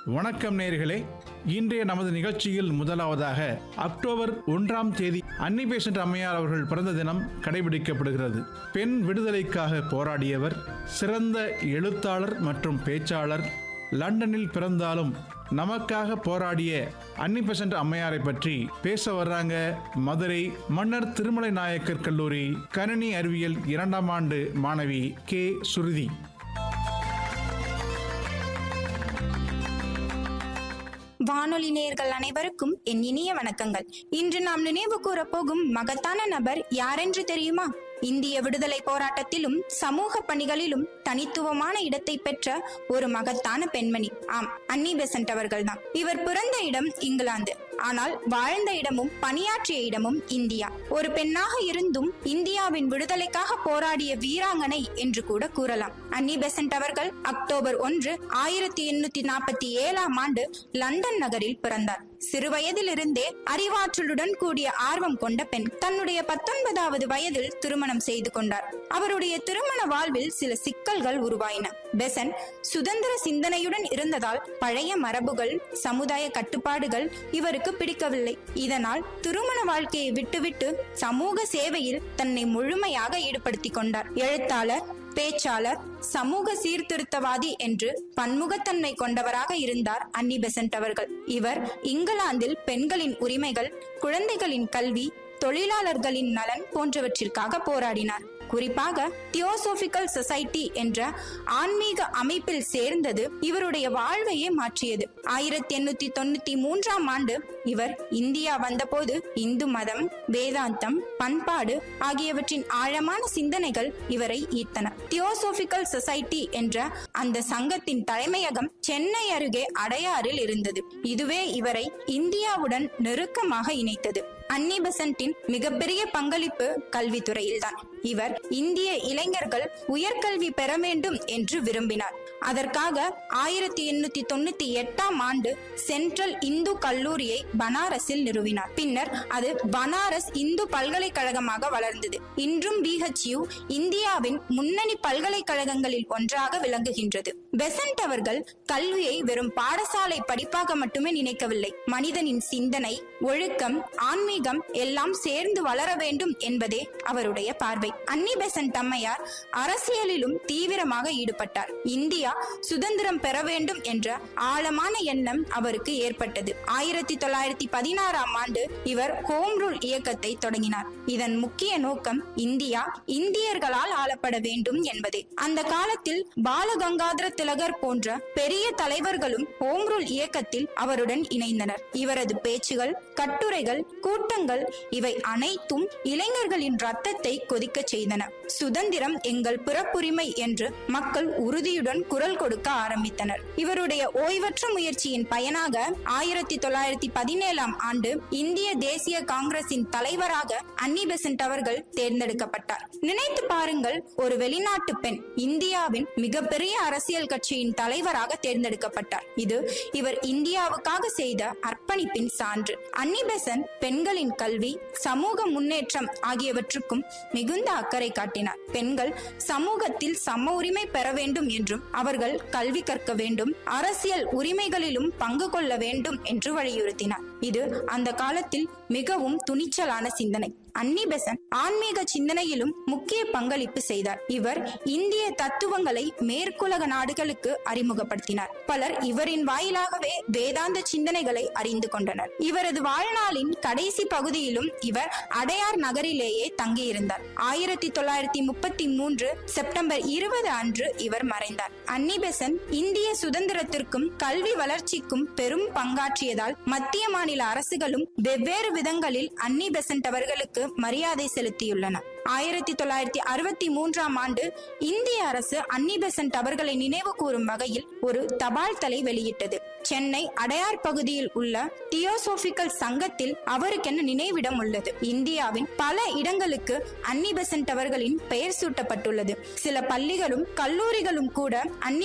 வணக்கம் நேர்களே இன்றைய நமது நிகழ்ச்சியில் முதலாவதாக அக்டோபர் ஒன்றாம் தேதி அன்னி பெசன்ட் அம்மையார் அவர்கள் பிறந்த தினம் கடைபிடிக்கப்படுகிறது பெண் விடுதலைக்காக போராடியவர் சிறந்த எழுத்தாளர் மற்றும் பேச்சாளர் லண்டனில் பிறந்தாலும் நமக்காக போராடிய அன்னி பெசன்ட் அம்மையாரை பற்றி பேச வர்றாங்க மதுரை மன்னர் திருமலை நாயக்கர் கல்லூரி கணினி அறிவியல் இரண்டாம் ஆண்டு மாணவி கே சுருதி வானொலி நேயர்கள் அனைவருக்கும் என் இனிய வணக்கங்கள் இன்று நாம் நினைவு கூற போகும் மகத்தான நபர் யாரென்று தெரியுமா இந்திய விடுதலை போராட்டத்திலும் சமூக பணிகளிலும் தனித்துவமான இடத்தை பெற்ற ஒரு மகத்தான பெண்மணி ஆம் அன்னி பெசன்ட் அவர்கள்தான் இவர் பிறந்த இடம் இங்கிலாந்து ஆனால் வாழ்ந்த இடமும் பணியாற்றிய இடமும் இந்தியா ஒரு பெண்ணாக இருந்தும் இந்தியாவின் விடுதலைக்காக போராடிய வீராங்கனை என்று கூட கூறலாம் அன்னி பெசன்ட் அவர்கள் அக்டோபர் ஒன்று ஆயிரத்தி எண்ணூத்தி நாற்பத்தி ஏழாம் ஆண்டு லண்டன் நகரில் பிறந்தார் சிறுவயதிலிருந்தே அறிவாற்றலுடன் கூடிய ஆர்வம் கொண்ட பெண் தன்னுடைய பத்தொன்பதாவது வயதில் திருமணம் செய்து கொண்டார் அவருடைய திருமண வாழ்வில் சில சிக்கல்கள் உருவாயின பெசன் சுதந்திர சிந்தனையுடன் இருந்ததால் பழைய மரபுகள் சமுதாய கட்டுப்பாடுகள் இவருக்கு பிடிக்கவில்லை இதனால் திருமண வாழ்க்கையை விட்டுவிட்டு சமூக சேவையில் தன்னை முழுமையாக ஈடுபடுத்திக் கொண்டார் எழுத்தாளர் பேச்சாளர் சமூக சீர்திருத்தவாதி என்று பன்முகத்தன்மை கொண்டவராக இருந்தார் அன்னி பெசன்ட் அவர்கள் இவர் இங்கிலாந்தில் பெண்களின் உரிமைகள் குழந்தைகளின் கல்வி தொழிலாளர்களின் நலன் போன்றவற்றிற்காக போராடினார் குறிப்பாக தியோசோபிக்கல் சொசைட்டி என்ற ஆன்மீக அமைப்பில் சேர்ந்தது இவருடைய வாழ்வையே மாற்றியது ஆயிரத்தி எண்ணூத்தி தொண்ணூத்தி மூன்றாம் ஆண்டு இவர் இந்தியா வந்தபோது இந்து மதம் வேதாந்தம் பண்பாடு ஆகியவற்றின் ஆழமான சிந்தனைகள் இவரை ஈர்த்தன தியோசோபிக்கல் சொசைட்டி என்ற அந்த சங்கத்தின் தலைமையகம் சென்னை அருகே அடையாறில் இருந்தது இதுவே இவரை இந்தியாவுடன் நெருக்கமாக இணைத்தது அன்னி பெசன்ட்டின் மிகப்பெரிய பங்களிப்பு கல்வித்துறையில்தான் இவர் இந்திய இளைஞர்கள் உயர்கல்வி பெற வேண்டும் என்று விரும்பினார் அதற்காக ஆயிரத்தி எண்ணூத்தி தொண்ணூத்தி எட்டாம் ஆண்டு சென்ட்ரல் இந்து கல்லூரியை பனாரஸில் நிறுவினார் பின்னர் அது பனாரஸ் இந்து பல்கலைக்கழகமாக வளர்ந்தது இன்றும் பிஹெச்யூ இந்தியாவின் முன்னணி பல்கலைக்கழகங்களில் ஒன்றாக விளங்குகின்றது பெசன்ட் அவர்கள் கல்வியை வெறும் பாடசாலை படிப்பாக மட்டுமே நினைக்கவில்லை மனிதனின் சிந்தனை ஒழுக்கம் ஆன்மீகம் எல்லாம் சேர்ந்து வளர வேண்டும் என்பதே அவருடைய பார்வை அன்னி பெசன்ட் அம்மையார் அரசியலிலும் தீவிரமாக ஈடுபட்டார் இந்தியா சுதந்திரம் பெற வேண்டும் என்ற ஆழமான எண்ணம் அவருக்கு ஏற்பட்டது ஆயிரத்தி தொள்ளாயிரத்தி பதினாறாம் ஆண்டு இவர் ஹோம் ரூல் இயக்கத்தை தொடங்கினார் இதன் முக்கிய நோக்கம் இந்தியா இந்தியர்களால் ஆளப்பட வேண்டும் என்பதே அந்த காலத்தில் பாலகங்காதர திலகர் போன்ற பெரிய தலைவர்களும் ஹோம் ரூல் இயக்கத்தில் அவருடன் இணைந்தனர் இவரது பேச்சுகள் கட்டுரைகள் கூட்டங்கள் இவை அனைத்தும் இளைஞர்களின் ரத்தத்தை கொதிக்கச் செய்தன சுதந்திரம் எங்கள் பிறப்புரிமை என்று மக்கள் உறுதியுடன் குரல் கொடுக்க ஆரம்பித்தனர் இவருடைய ஓய்வற்ற முயற்சியின் பயனாக ஆயிரத்தி தொள்ளாயிரத்தி பதினேழாம் ஆண்டு இந்திய தேசிய காங்கிரசின் தலைவராக அன்னி பெசன்ட் அவர்கள் தேர்ந்தெடுக்கப்பட்டார் நினைத்து பாருங்கள் ஒரு வெளிநாட்டு பெண் இந்தியாவின் மிகப்பெரிய அரசியல் கட்சியின் தலைவராக தேர்ந்தெடுக்கப்பட்டார் இது இவர் இந்தியாவுக்காக செய்த அர்ப்பணிப்பின் சான்று அன்னி பெசன்ட் பெண்களின் கல்வி சமூக முன்னேற்றம் ஆகியவற்றுக்கும் மிகுந்த அக்கறை காட்டினார் பெண்கள் சமூகத்தில் சம உரிமை பெற வேண்டும் என்றும் அவர்கள் கல்வி கற்க வேண்டும் அரசியல் உரிமைகளிலும் பங்கு கொள்ள வேண்டும் என்று வலியுறுத்தினார் இது அந்த காலத்தில் மிகவும் துணிச்சலான சிந்தனை அன்னி பெசன்ட் ஆன்மீக சிந்தனையிலும் முக்கிய பங்களிப்பு செய்தார் இவர் இந்திய தத்துவங்களை மேற்குலக நாடுகளுக்கு அறிமுகப்படுத்தினார் பலர் இவரின் வாயிலாகவே வேதாந்த சிந்தனைகளை அறிந்து கொண்டனர் இவரது வாழ்நாளின் கடைசி பகுதியிலும் இவர் அடையார் நகரிலேயே தங்கியிருந்தார் ஆயிரத்தி தொள்ளாயிரத்தி முப்பத்தி மூன்று செப்டம்பர் இருபது அன்று இவர் மறைந்தார் அன்னி பெசன்ட் இந்திய சுதந்திரத்திற்கும் கல்வி வளர்ச்சிக்கும் பெரும் பங்காற்றியதால் மத்திய மாநில அரசுகளும் வெவ்வேறு விதங்களில் அன்னி பெசன்ட் அவர்களுக்கு மரியாதை செலுத்தியுள்ளன ஆயிரத்தி தொள்ளாயிரத்தி அறுபத்தி மூன்றாம் ஆண்டு இந்திய அரசு அன்னி பெசன்ட் அவர்களை நினைவு கூறும் வகையில் ஒரு தபால் தலை வெளியிட்டது சென்னை அடையார் பகுதியில் உள்ள தியோசோபிக்கல் சங்கத்தில் அவருக்கென நினைவிடம் உள்ளது இந்தியாவின் பல இடங்களுக்கு அன்னி பெசன்ட் அவர்களின் பெயர் சூட்டப்பட்டுள்ளது சில பள்ளிகளும் கல்லூரிகளும் கூட அன்னி